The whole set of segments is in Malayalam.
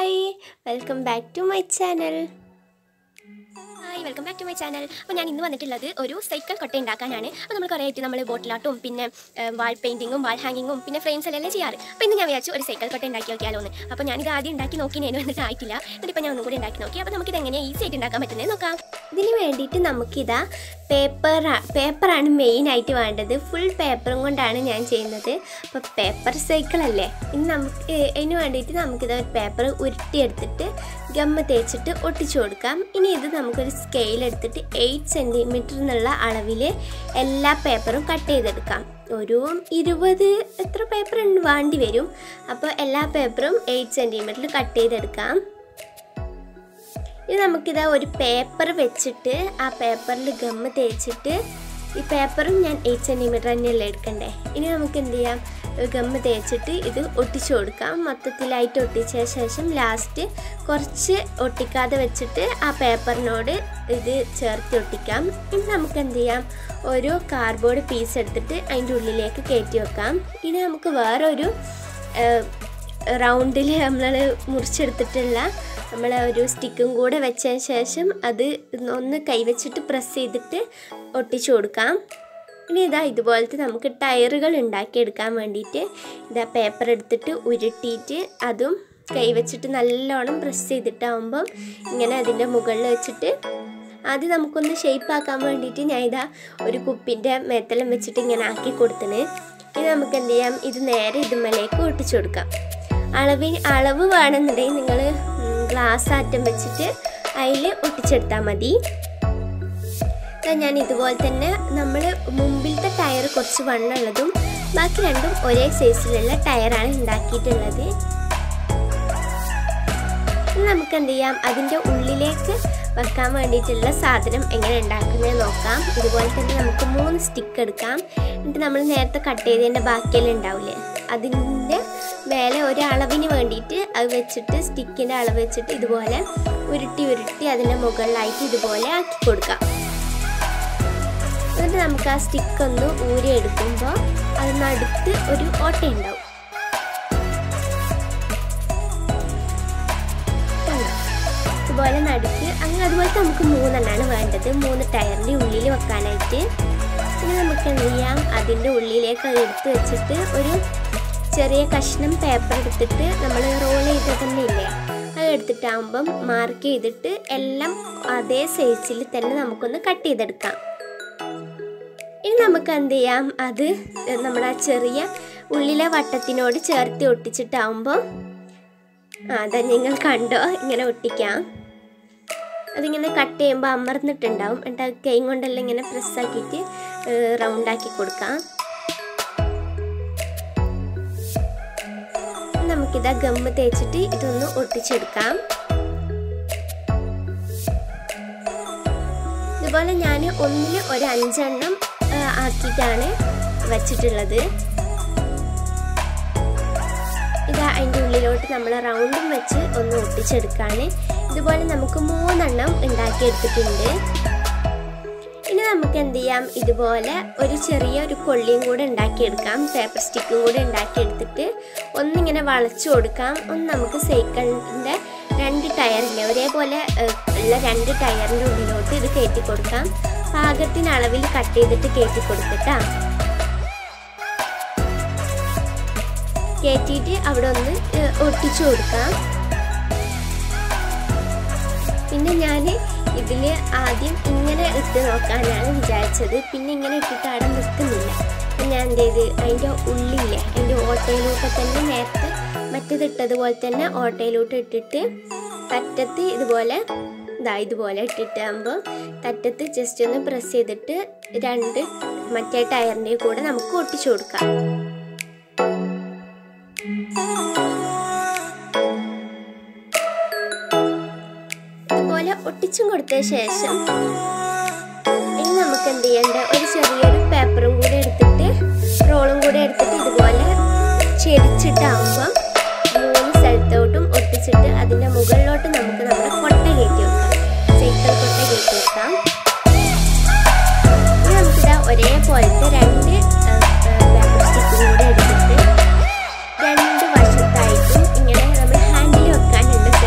Hi welcome back to my channel hi welcome back to my channel അപ്പോൾ ഞാൻ ഇന്ന് വന്നിട്ടുള്ളത് ഒരു സൈക്കിൾ കൊട്ട ഉണ്ടാക്കാനാണ് അപ്പോൾ നമ്മൾ കുറേ ആയിട്ട് നമ്മൾ ബോട്ടിലാട്ടും പിന്നെ വാൾ പെയിൻറ്റിങ്ങും വാൾ ഹാങ്ങിങ്ങും പിന്നെ ഫ്രെയിംസ് എല്ലാം ചെയ്യാറ് അപ്പോൾ ഇന്ന് ഞാൻ വിചാരിച്ചു ഒരു സൈക്കിൾ കൊട്ട ഉണ്ടാക്കി നോക്കിയാലോ എന്ന് അപ്പോൾ ഞാനിത് ആദ്യം ഉണ്ടാക്കി നോക്കിനേനും എന്നിട്ട് ആയിട്ടില്ല എന്നിട്ടിപ്പോൾ ഞാൻ ഒന്നും കൂടി ഉണ്ടാക്കി നോക്കി അപ്പോൾ നമുക്കിത് എങ്ങനെയാണ് ഈസി ആയിട്ട് ഉണ്ടാക്കാൻ പറ്റുന്നത് നോക്കാം ഇതിന് വേണ്ടിയിട്ട് നമുക്കിതാ പേപ്പർ പേപ്പറാണ് മെയിനായിട്ട് വേണ്ടത് ഫുൾ പേപ്പറും കൊണ്ടാണ് ഞാൻ ചെയ്യുന്നത് അപ്പോൾ പേപ്പർ സൈക്കിൾ അല്ലേ ഇനി നമുക്ക് ഏ- ഇതിന് വേണ്ടിയിട്ട് നമുക്കിത് ഒരു പേപ്പർ ഉരുട്ടിയെടുത്തിട്ട് ഗമ്മ തേച്ചിട്ട് ഒട്ടിച്ചു കൊടുക്കാം ഇനി ഇത് നമുക്കൊരു സ്കെയിൽ എടുത്തിട്ട് എയ്റ്റ് സെൻറ്റിമീറ്റർ എന്നുള്ള അളവിൽ എല്ലാ പേപ്പറും കട്ട് ചെയ്തെടുക്കാം ഒരു ഇരുപത് എത്ര പേപ്പർ വേണ്ടി വരും അപ്പോൾ എല്ലാ പേപ്പറും എയ്റ്റ് സെൻറ്റിമീറ്ററിൽ കട്ട് ചെയ്തെടുക്കാം ഇത് നമുക്കിതാ ഒരു പേപ്പർ വെച്ചിട്ട് ആ പേപ്പറിൽ ഗമ്മ് തേച്ചിട്ട് ഈ പേപ്പറും ഞാൻ എയ്റ്റ് സെൻറ്റിമീറ്റർ തന്നെയല്ലേ എടുക്കണ്ടേ ഇനി നമുക്ക് എന്ത് ചെയ്യാം ഗമ്മ് തേച്ചിട്ട് ഇത് ഒട്ടിച്ചു കൊടുക്കാം മൊത്തത്തിലായിട്ട് ഒട്ടിച്ച ശേഷം ലാസ്റ്റ് കുറച്ച് ഒട്ടിക്കാതെ വെച്ചിട്ട് ആ പേപ്പറിനോട് ഇത് ചേർത്ത് ഒട്ടിക്കാം ഇനി നമുക്ക് എന്ത് ചെയ്യാം ഒരു കാർഡ്ബോർഡ് പീസ് എടുത്തിട്ട് അതിൻ്റെ ഉള്ളിലേക്ക് കയറ്റി വെക്കാം ഇനി നമുക്ക് വേറൊരു റൗണ്ടിൽ നമ്മൾ മുറിച്ചെടുത്തിട്ടുള്ള നമ്മൾ ഒരു സ്റ്റിക്കും കൂടെ വെച്ചതിന് ശേഷം അത് ഒന്ന് കൈവച്ചിട്ട് പ്രസ് ചെയ്തിട്ട് ഒട്ടിച്ചു കൊടുക്കാം ഇനി ഇതാ ഇതുപോലത്തെ നമുക്ക് ടയറുകൾ ഉണ്ടാക്കിയെടുക്കാൻ വേണ്ടിയിട്ട് ഇതാ പേപ്പർ എടുത്തിട്ട് ഉരുട്ടിയിട്ട് അതും കൈവച്ചിട്ട് നല്ലോണം പ്രസ് ചെയ്തിട്ടാവുമ്പം ഇങ്ങനെ അതിൻ്റെ മുകളിൽ വെച്ചിട്ട് ആദ്യം നമുക്കൊന്ന് ഷേപ്പ് ആക്കാൻ വേണ്ടിയിട്ട് ഞാൻ ഇതാ ഒരു കുപ്പിൻ്റെ മേത്തലം വെച്ചിട്ട് ഇങ്ങനെ ആക്കി കൊടുത്തിന് ഇനി നമുക്ക് എന്ത് ചെയ്യാം ഇത് നേരെ ഇതുമ്മലേക്ക് ഒട്ടിച്ചു കൊടുക്കാം അളവിന് അളവ് വേണമെന്നുണ്ടെങ്കിൽ നിങ്ങൾ ഗ്ലാസ് ആറ്റം വെച്ചിട്ട് അതിൽ ഒട്ടിച്ചെടുത്താൽ മതി ദാ ഞാൻ ഇതുപോലെ തന്നെ നമ്മൾ മുമ്പിലത്തെ ടയർ കുറച്ച് വണ്ണുള്ളതും ബാക്കി രണ്ടും ഒരേ സൈസിലുള്ള ടയറാണ് ഉണ്ടാക്കിയിട്ടുള്ളത് ഇനി നമുക്ക് എന്ത് ചെയ്യാം അതിൻ്റെ ഉള്ളിലേക്ക് വെക്കാൻ വേണ്ടിയിട്ടുള്ള സാധനം എങ്ങനെ ഉണ്ടാക്കുന്നത് നോക്കാം ഇതുപോലെ തന്നെ നമുക്ക് മൂന്ന് സ്റ്റിക്ക് എടുക്കാം എന്നിട്ട് നമ്മൾ നേരത്തെ കട്ട് ചെയ്തതിൻ്റെ ബാക്കിയെല്ലാം ഉണ്ടാവില്ലേ അതിൻ്റെ മേലെ ഒരു അളവിന് വേണ്ടിയിട്ട് അത് വെച്ചിട്ട് സ്റ്റിക്കിൻ്റെ അളവ് വെച്ചിട്ട് ഇതുപോലെ ഉരുട്ടി ഉരുട്ടി അതിൻ്റെ മുകളിലായിട്ട് ഇതുപോലെ ആക്കി കൊടുക്കാം എന്നിട്ട് നമുക്ക് ആ സ്റ്റിക്ക് ഒന്ന് ഊരി എടുക്കുമ്പോൾ അതിനടുത്ത് ഒരു ഓട്ടയുണ്ടാവും കണ്ടോ? ഇതുപോലെ നടുക്ക് അങ്ങനെ അതുപോലെ നമുക്ക് മൂന്നെണ്ണമാണ് വേണ്ടത് മൂന്ന് ടയറിൻ്റെ ഉള്ളിൽ വെക്കാനായിട്ട് പിന്നെ നമുക്ക് എന്ത് ചെയ്യാം അതിൻ്റെ ഉള്ളിലേക്ക് അത് എടുത്ത് വെച്ചിട്ട് ഒരു ചെറിയ കഷ്ണം പേപ്പർ എടുത്തിട്ട് നമ്മൾ റോൾ ചെയ്ത് തന്നെ ഇല്ലേ അത് എടുത്തിട്ടാകുമ്പം മാർക്ക് ചെയ്തിട്ട് എല്ലാം അതേ സൈസിൽ തന്നെ നമുക്കൊന്ന് കട്ട് ചെയ്തെടുക്കാം ഇനി നമുക്ക് എന്ത് ചെയ്യാം അത് നമ്മുടെ ആ ചെറിയ ഉള്ളിലെ വട്ടത്തിനോട് ചേർത്ത് ഒട്ടിച്ചിട്ടാവുമ്പോൾ അതെ നിങ്ങൾ കണ്ടോ ഇങ്ങനെ ഒട്ടിക്കാം അതിങ്ങനെ കട്ട് ചെയ്യുമ്പോൾ അമർന്നിട്ടുണ്ടാവും എന്നിട്ട് അത് കൈ കൊണ്ടെല്ലാം ഇങ്ങനെ പ്രസ്സാക്കിയിട്ട് റൗണ്ടാക്കി കൊടുക്കാം നമുക്കിതാ ഗമ്മ് തേച്ചിട്ട് ഇതൊന്ന് ഒട്ടിച്ചെടുക്കാം ഇതുപോലെ ഞാൻ ഒന്നിൽ ഒരു അഞ്ചെണ്ണം ആ, ആക്കിയിട്ടാണ് വെച്ചിട്ടുള്ളത് ഇതാ അതിൻ്റെ ഉള്ളിലോട്ട് നമ്മൾ റൗണ്ടും വെച്ച് ഒന്ന് ഒട്ടിച്ചെടുക്കാണ് ഇതുപോലെ നമുക്ക് മൂന്നെണ്ണം ഉണ്ടാക്കിയെടുത്തിട്ടുണ്ട് ഇനി നമുക്ക് എന്ത് ചെയ്യാം ഇതുപോലെ ഒരു ചെറിയ ഒരു കൊള്ളിയും കൂടെ ഉണ്ടാക്കിയെടുക്കാം പേപ്പർ സ്റ്റിക്കും കൂടെ ഉണ്ടാക്കിയെടുത്തിട്ട് ഒന്നിങ്ങനെ വളച്ചു കൊടുക്കാം ഒന്ന് നമുക്ക് സൈക്കിളിൻ്റെ രണ്ട് ടയറില്ലേ ഒരേപോലെ ഏഹ്, ഉള്ള രണ്ട് ടയറിൻ്റെ ഉള്ളിലോട്ട് ഇത് കയറ്റി കൊടുക്കാം പാകത്തിന് അളവിൽ കട്ട് ചെയ്തിട്ട് കയറ്റി കൊടുത്തിട്ടാ കയറ്റിയിട്ട് അവിടെ ഒന്ന് ഏഹ്, ഒട്ടിച്ചു കൊടുക്കാം പിന്നെ ഞാൻ ഇതിൽ ആദ്യം ഇങ്ങനെ ഇട്ട് നോക്കാനാണ് വിചാരിച്ചത് പിന്നെ ഇങ്ങനെ ഇട്ടിട്ട് അവിടെ നിൽക്കുന്നില്ല അപ്പം ഞാൻ എന്ത് ചെയ്ത് അതിൻ്റെ ഉള്ളില്ലേ അതിൻ്റെ ഓട്ടയിലൂടെ തന്നെ നേരത്തെ മറ്റേത് ഇട്ടതുപോലെ തന്നെ ഓട്ടയിലോട്ട് ഇട്ടിട്ട് തറ്റത്ത് ഇതുപോലെ ഇതാ ഇതുപോലെ ഇട്ടിട്ടാകുമ്പോൾ തറ്റത്ത് ജസ്റ്റ് ഒന്ന് പ്രസ് ചെയ്തിട്ട് രണ്ട് മറ്റേ ടയറിൻ്റെ കൂടെ നമുക്ക് ഒട്ടിച്ചു കൊടുക്കാം ഇതുപോലെ ഒട്ടിച്ചും കൊടുത്ത ശേഷം ഇനി നമുക്ക് എന്ത് ചെയ്യണ്ട ഒരു ചെറിയൊരു പേപ്പറും കൂടെ എടുത്തിട്ട് റോളും കൂടെ എടുത്തിട്ട് ഇതുപോലെ ചെരിച്ചിട്ടാകുമ്പം മൂന്ന് സ്ഥലത്തോട്ടും ഒട്ടിച്ചിട്ട് അതിൻ്റെ മുകളിലോട്ട് നമുക്ക് നമ്മുടെ കൊട്ട കയറ്റി വെക്കാം സൈക്കിൾ കൊട്ട കയറ്റി വെക്കാം ഇനി നമുക്കിതാ ഒരേപോലത്തെ രണ്ട് പേപ്പർ സ്റ്റിക്കും കൂടെ എടുത്തിട്ട് രണ്ട് വശത്തായിട്ടും ഇങ്ങനെ നമ്മൾ ഹാൻഡിൽ വെക്കാനുണ്ട്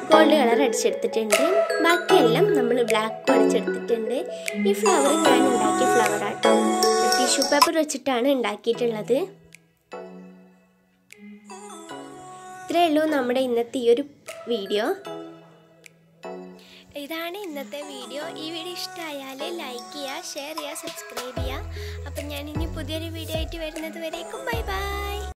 ഗോൾഡ് കളർ അടിച്ചെടുത്തിട്ടുണ്ട് ബാക്കിയെല്ലാം നമ്മൾ ബ്ലാക്കും അടിച്ചെടുത്തിട്ടുണ്ട് ഈ ഫ്ലവർ ഞാൻ ഉണ്ടാക്കിയ ഫ്ലവറാട്ടോ ടിഷ്യൂ പേപ്പർ വെച്ചിട്ടാണ് ഉണ്ടാക്കിയിട്ടുള്ളത് ഇത്രയേ ഉള്ളൂ നമ്മുടെ ഇന്നത്തെ ഈ ഒരു വീഡിയോ ഇതാണ് ഇന്നത്തെ വീഡിയോ ഈ വീഡിയോ ഇഷ്ടമായാൽ ലൈക്ക് ചെയ്യുക ഷെയർ ചെയ്യുക സബ്സ്ക്രൈബ് ചെയ്യുക അപ്പം ഞാൻ ഇനി പുതിയൊരു വീഡിയോ ആയിട്ട് വരുന്നത് വരേക്കും ബൈ ബൈ